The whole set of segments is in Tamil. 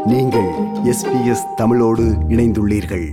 நீங்கள் எஸ்பிஎஸ் தமிழோடு இணைந்துள்ளீர்கள்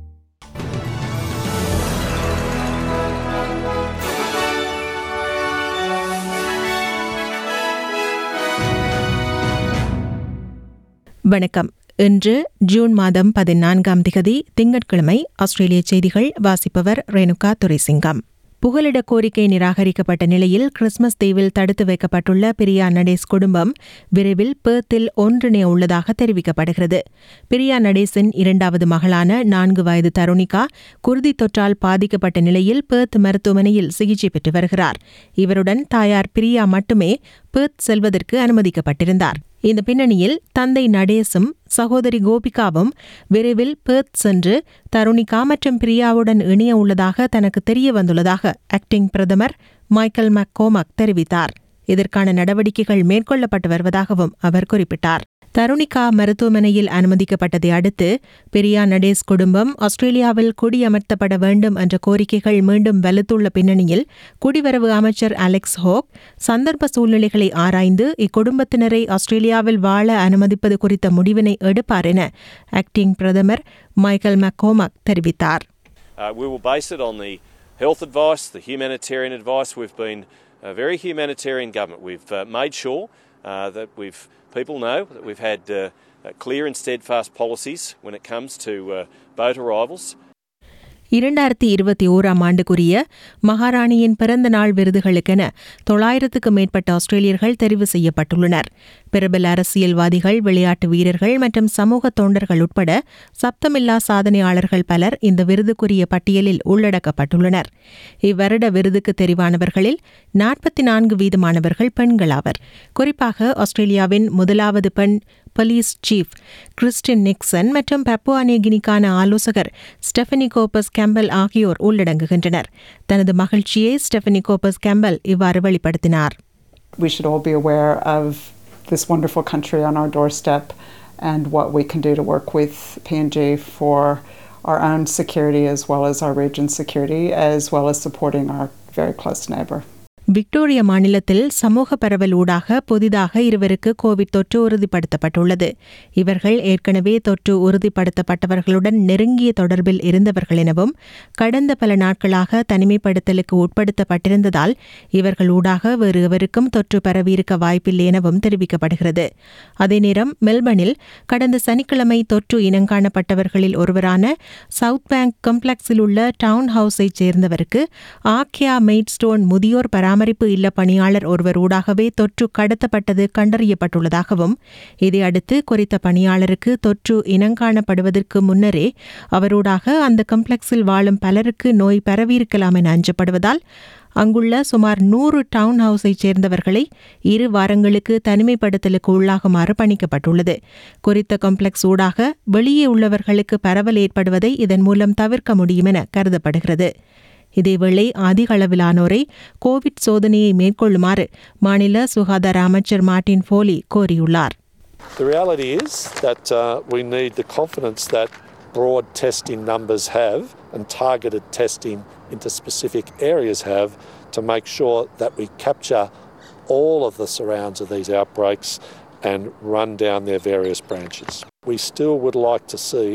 வணக்கம் இன்று ஜூன் மாதம் பதினான்காம் திகதி திங்கட்கிழமை ஆஸ்திரேலிய செய்திகள் வாசிப்பவர் ரேணுகா துரைசிங்கம் புகலிட கோரிக்கை நிராகரிக்கப்பட்ட நிலையில் கிறிஸ்துமஸ் தீவில் தடுத்து வைக்கப்பட்டுள்ள பிரியா நடேஸ் குடும்பம் விரைவில் பேர்த்தில் ஒன்றிணைய உள்ளதாக தெரிவிக்கப்படுகிறது பிரியா நடேசின் இரண்டாவது மகளான நான்கு வயது தருணிகா குருதி தொற்றால் பாதிக்கப்பட்ட நிலையில் பேர்த் மருத்துவமனையில் சிகிச்சை பெற்று வருகிறார் இவருடன் தாயார் பிரியா மட்டுமே பேர்த் செல்வதற்கு அனுமதிக்கப்பட்டிருந்தார் இந்த பின்னணியில் தந்தை நடேசும் சகோதரி கோபிகாவும் விரைவில் பேர்த் சென்று தருணிகா மற்றும் பிரியாவுடன் இணைய உள்ளதாக தனக்கு தெரிய வந்துள்ளதாக ஆக்டிங் பிரதமர் மைக்கேல் மக்கோமக் தெரிவித்தார் இதற்கான நடவடிக்கைகள் மேற்கொள்ளப்பட்டு வருவதாகவும் அவர் குறிப்பிட்டார் தருணிகா மருத்துவமனையில் அனுமதிக்கப்பட்டதை அடுத்து பிரியா நடேஸ் குடும்பம் ஆஸ்திரேலியாவில் குடியமர்த்தப்பட வேண்டும் என்ற கோரிக்கைகள் மீண்டும் வலுத்துள்ள பின்னணியில் குடிவரவு அமைச்சர் அலெக்ஸ் ஹோக் சந்தர்ப்ப சூழ்நிலைகளை ஆராய்ந்து இக்குடும்பத்தினரை ஆஸ்திரேலியாவில் வாழ அனுமதிப்பது குறித்த முடிவினை எடுப்பார் என ஆக்டிங் பிரதமர் மைக்கேல் மக்கோமக் தெரிவித்தார் Uh, we will base it on the health advice, the humanitarian advice. We've been a very humanitarian government. We've uh, made sure uh, that we've people know that we've had uh, uh, clear and steadfast policies when it comes to uh, boat arrivals. இரண்டாயிரத்தி இருபத்தி ஓராம் ஆண்டுக்குரிய மகாராணியின் பிறந்த நாள் விருதுகளுக்கென தொள்ளாயிரத்துக்கு மேற்பட்ட ஆஸ்திரேலியர்கள் தெரிவு செய்யப்பட்டுள்ளனர் பிரபல அரசியல்வாதிகள் விளையாட்டு வீரர்கள் மற்றும் சமூக தொண்டர்கள் உட்பட சப்தமில்லா சாதனையாளர்கள் பலர் இந்த விருதுக்குரிய பட்டியலில் உள்ளடக்கப்பட்டுள்ளனர் இவ்வருட விருதுக்கு தெரிவானவர்களில் நாற்பத்தி நான்கு வீதமானவர்கள் பெண்களாவர் குறிப்பாக ஆஸ்திரேலியாவின் முதலாவது பெண் போலீஸ் சீஃப் கிறிஸ்டின் நிக்சன் மற்றும் பப்புவானியகினிக்கான ஆலோசகர் ஸ்டெஃபனி கோப்பஸ் கேம்பல் ஆகியோர் உள்ளடங்குகின்றனர் தனது மகிழ்ச்சியை ஸ்டெஃபனி கோப்பஸ் கேம்பல் இவ்வாறு வெளிப்படுத்தினார் we should all be aware of this wonderful country on our doorstep and what we can do to work with PNG for our own security as well as our region's security, as well as supporting our very close neighbour. Victoria மாநிலத்தில் சமூக பரவல் ஊடாக புதிதாக இருவருக்கு கோவிட் தொற்று உறுதிப்படுத்தப்பட்டுள்ளது இவர்கள் ஏற்கனவே தொற்று உறுதிப்படுத்தப்பட்டவர்களுடன் நெருங்கிய தொடர்பில் இருந்தவர்கள் எனவும் கடந்த பல நாட்களாக தனிமைப்படுத்தலுக்கு உட்படுத்தப்பட்டிருந்ததால் இவர்கள் ஊடாக வேறு எவருக்கும் தொற்று பரவியிருக்க வாய்ப்பில்லை எனவும் தெரிவிக்கப்படுகிறது அதே நேரம் மெல்பர்னில் கடந்த சனிக்கிழமை தொற்று இனங்காணப்பட்டவர்களில் ஒருவரான சவுத் பேங்க் காம்ப்ளெக்ஸில் உள்ள டவுன் ஹவுஸைச் சேர்ந்தவருக்கு ஆக்கியா மெய்ட்ஸ்டோன் முதியோர் பராமரிப்பு இல்ல பணியாளர் ஒருவர் ஊடாகவே தொற்று கடத்தப்பட்டது கண்டறியப்பட்டுள்ளதாகவும் இதையடுத்து குறித்த பணியாளருக்கு தொற்று இனங்காணப்படுவதற்கு முன்னரே அவரூடாக அந்த கம்ப்ளெக்ஸில் வாழும் பலருக்கு நோய் பரவியிருக்கலாம் என அஞ்சப்படுவதால் அங்குள்ள சுமார் நூறு டவுன் ஹவுஸைச் சேர்ந்தவர்களை இரு வாரங்களுக்கு தனிமைப்படுத்தலுக்கு உள்ளாகுமாறு பணிக்கப்பட்டுள்ளது குறித்த காம்ப்ளெக்ஸ் ஊடாக வெளியே உள்ளவர்களுக்கு பரவல் ஏற்படுவதை இதன் மூலம் தவிர்க்க முடியும் என கருதப்படுகிறது இதேவேளை அதிக அளவிலானோரை கோவிட் சோதனையை மேற்கொள்ளுமாறு மாநில சுகாதார அமைச்சர் மார்டின் ஃபோலி கோரியுள்ளார் The reality is that uh, we need the confidence that broad testing numbers have and targeted testing into specific areas have to make sure that we capture all of the surrounds of these outbreaks and run down their various branches. We still would like to see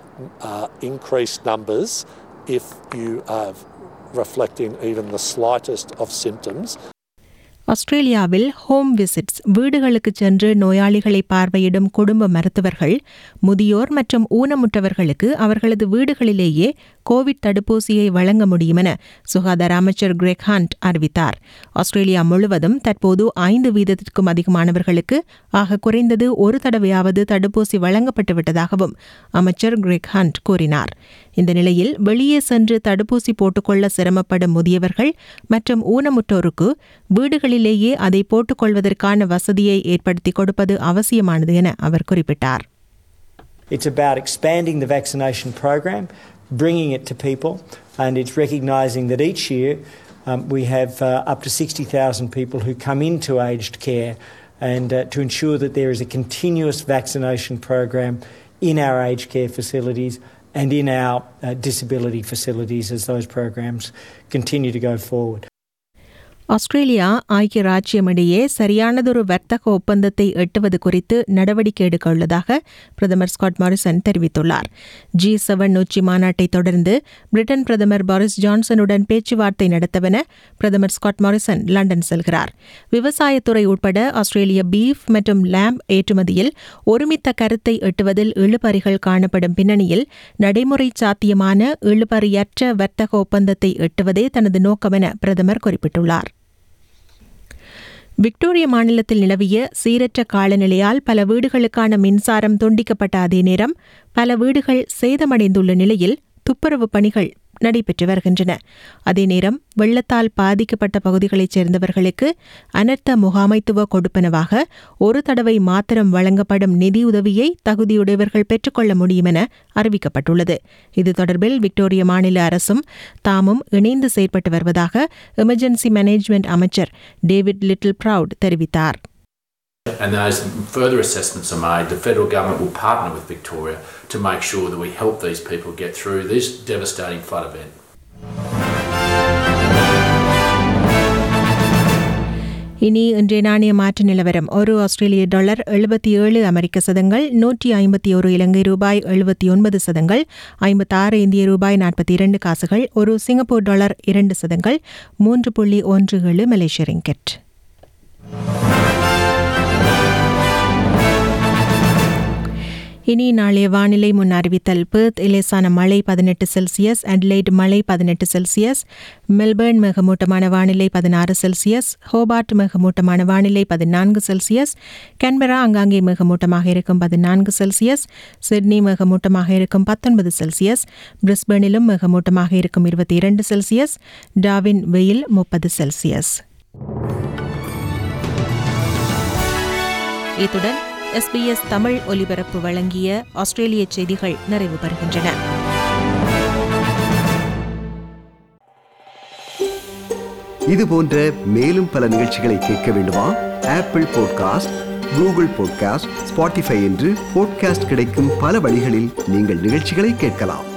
uh, increased numbers if you are reflecting even the slightest of symptoms ஆஸ்திரேலியாவில் ஹோம் விசிட்ஸ் வீடுகளுக்கு சென்று நோயாளிகளை பார்வையிடும் குடும்ப மருத்துவர்கள் முதியோர் மற்றும் ஊனமுற்றவர்களுக்கு அவர்களது வீடுகளிலேயே கோவிட் தடுப்பூசியை வழங்க முடியும் என சுகாதார அமைச்சர் கிரெக் ஹண்ட் அறிவித்தார் ஆஸ்திரேலியா முழுவதும் தற்போது ஐந்து வீதத்திற்கும் அதிகமானவர்களுக்கு ஆக குறைந்தது ஒரு தடவையாவது தடுப்பூசி வழங்கப்பட்டு விட்டதாகவும் அமைச்சர் கிரெக் ஹண்ட் கூறினார் இந்த நிலையில் வெளியே சென்று தடுப்பூசி போட்டுக்கொள்ள சிரமப்படும் முதியவர்கள் மற்றும் ஊனமுற்றோருக்கு வீடுகளிலேயே அதை போட்டுக்கொள்வதற்கான வசதியை ஏற்படுத்தி கொடுப்பது அவசியமானது என அவர் குறிப்பிட்டார் It's about expanding the vaccination program, bringing it to people, and it's recognising that each year um, we have uh, up to 60,000 people who come into aged care, and uh, to ensure that there is a continuous vaccination program in our aged care facilities and in our uh, disability facilities as those programs continue to go forward. Australia ஐக்கிய ராஜ்யம் இடையே சரியானதொரு வர்த்தக ஒப்பந்தத்தை எட்டுவது குறித்து நடவடிக்கை எடுக்க உள்ளதாக பிரதமர் ஸ்காட் மாரிசன் தெரிவித்துள்ளார் ஜி செவன் உச்சி மாநாட்டை தொடர்ந்து பிரிட்டன் பிரதமர் பாரிஸ் ஜான்சனுடன் பேச்சுவார்த்தை நடத்தவென பிரதமர் ஸ்காட் மாரிசன் லண்டன் செல்கிறார் விவசாயத்துறை உட்பட ஆஸ்திரேலிய பீஃப் மற்றும் லேம்ப் ஏற்றுமதியில் ஒருமித்த கருத்தை எட்டுவதில் இழுபறிகள் காணப்படும் பின்னணியில் நடைமுறை சாத்தியமான இழுபறியற்ற வர்த்தக ஒப்பந்தத்தை எட்டுவதே தனது நோக்கமென பிரதமர் குறிப்பிட்டுள்ளார் விக்டோரிய மாநிலத்தில் நிலவிய சீரற்ற காலநிலையால் பல வீடுகளுக்கான மின்சாரம் துண்டிக்கப்பட்ட அதே நேரம் பல வீடுகள் சேதமடைந்துள்ள நிலையில் துப்புரவு பணிகள் நடைபெற்று வருகின்றன அதே நேரம் வெள்ளத்தால் பாதிக்கப்பட்ட பகுதிகளைச் சேர்ந்தவர்களுக்கு அனர்த்த முகாமைத்துவ கொடுப்பனவாக ஒரு தடவை மாத்திரம் வழங்கப்படும் நிதியுதவியை தகுதியுடையவர்கள் பெற்றுக்கொள்ள முடியும் என அறிவிக்கப்பட்டுள்ளது இது தொடர்பில் விக்டோரிய மாநில அரசும் தாமும் இணைந்து செயற்பட்டு வருவதாக எமர்ஜென்சி மேனேஜ்மெண்ட் அமைச்சர் டேவிட் லிட்டில் ப்ரவுட் தெரிவித்தார் And as further assessments are made, the federal government will partner with Victoria to make sure that we help these people get through this devastating flood event. இனி இன்றைய நாணய மாற்று நிலவரம் ஒரு ஆஸ்திரேலிய டாலர் எழுபத்தி ஏழு அமெரிக்க சதங்கள் நூற்றி ஐம்பத்தி ஒரு இலங்கை ரூபாய் எழுபத்தி ஒன்பது சதங்கள் ஐம்பத்தாறு இந்திய ரூபாய் நாற்பத்தி இரண்டு காசுகள் ஒரு சிங்கப்பூர் டாலர் இரண்டு சதங்கள் மூன்று புள்ளி ஒன்று ஏழு மலேசிய ரிங்கெட் இனி நாளைய வானிலை முன் அறிவித்தல் பெர்த் இலேசான மழை பதினெட்டு செல்சியஸ் அட்லைட் மழை பதினெட்டு செல்சியஸ் மெல்பர்ன் மிகமூட்டமான வானிலை பதினாறு செல்சியஸ் ஹோபார்ட் மிகமூட்டமான வானிலை பதினான்கு செல்சியஸ் கன்பரா அங்காங்கே மிகமூட்டமாக இருக்கும் பதினான்கு செல்சியஸ் சிட்னி மிகமூட்டமாக இருக்கும் பத்தொன்பது செல்சியஸ் பிரிஸ்பர்னிலும் மிகமூட்டமாக இருக்கும் இருபத்தி இரண்டு செல்சியஸ் டாவின் வெயில் முப்பது செல்சியஸ் இத்துடன் எஸ்பிஎஸ் தமிழ் ஒலிபரப்பு வழங்கிய ஆஸ்திரேலிய செய்திகள் நிறைவு பெறுகின்றன இது போன்ற மேலும் பல நிகழ்ச்சிகளை கேட்க வேண்டுமா Apple podcast Google podcast Spotify என்று பாட்காஸ்ட் கிடைக்கும் பல வழிகளில் நீங்கள் நிகழ்ச்சிகளை கேட்கலாம்